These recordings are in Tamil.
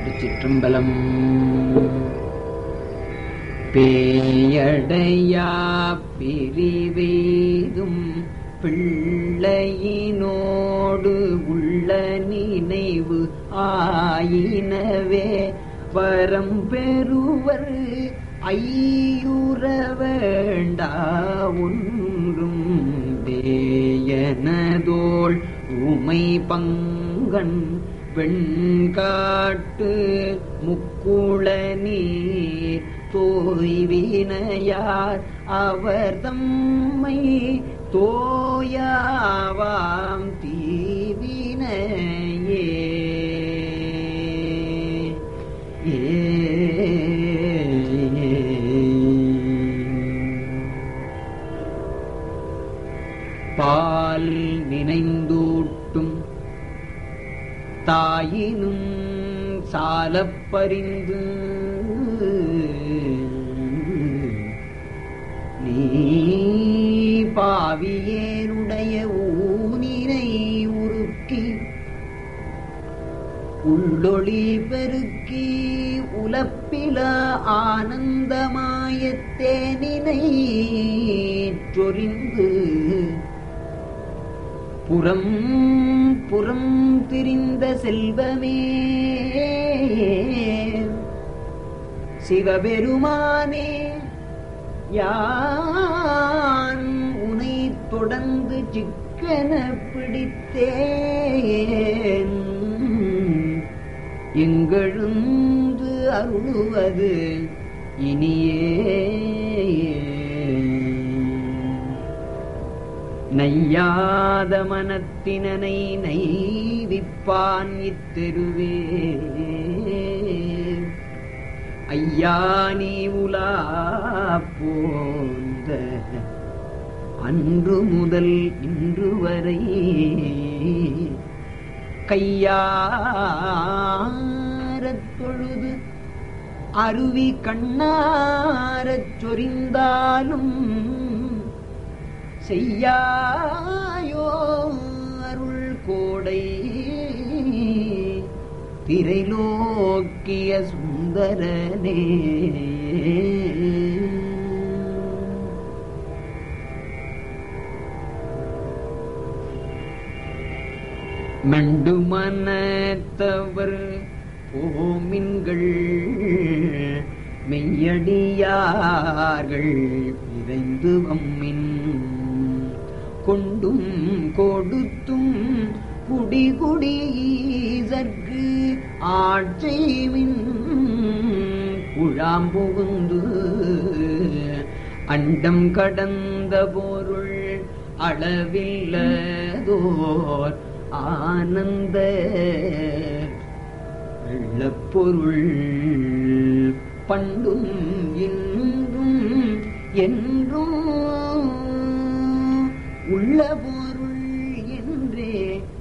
திருச்சிற்றம்பலம் பேயடையா பிரிவேதும் பிள்ளையினோடு உள்ள நினைவு ஆயினவே வரம் பெறுவர் ஐயுற வேண்டா ஒன்றும் தேயனதோள் உமை பங்கன் வெண்காட்டு முக்குள நீர் தோய்வினையார் அவர் தம்மை தோயாவாம் தீவினையே பால் நினைந்தூட்டும் தாயினும் சாலப்பறிந்து நீ பாவியேனுடைய ஊனினை உருக்கி உள்ளொளி பெருக்கி உலப்பில ஆனந்தமாயத்தேனினை சொரிந்து புறம் புறம் திரிந்த செல்வமே சிவபெருமானே யான் உனை தொடர்ந்து சிக்கன பிடித்தேன் எங்கெழுந்து அருளுவது இனியே நையாத மனத்தினனை நைவிப்பான் இத்தெருவே ஐயா நீ உலா போந்த அன்று முதல் இன்று வரை கையாரத் தொழுது அருவி கண்ணாரச் சொரிந்தாலும் செய்யாயோ அருள் கோடை திரைலோக்கிய சுந்தரனே மெண்டுமனத்தவர் போமின்கள் மெய்யடியார்கள் விரைந்து வம்மின் கொண்டும் கொடுத்தும் குடி குடி ஈசற்கு ஆட்சைமின் குழாம் புகுந்து அண்டம் கடந்த பொருள் அளவில்லதோர் ஆனந்த வெள்ளப்பொருள் பண்டும் இன்றும் என்றும் உள்ள பொருள் என்றே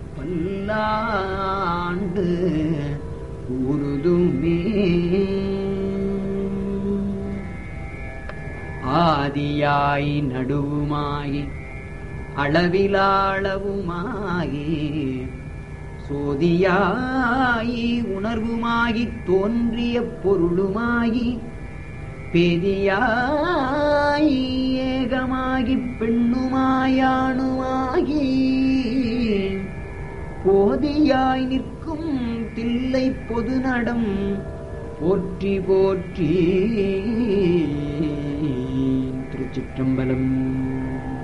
பல்லாண்டு கூறுதுமே ஆதியாய் நடுவுமாய் அளவிலாளவுமாகி சோதியாயி உணர்வுமாகி தோன்றிய பொருளுமாகி பெரியாய் ஏகமாகி பெண்ணுமாயானுமாகி போதியாய் நிற்கும் தில்லை பொது நடம் போற்றி போற்றி திருச்சிற்றம்பலம்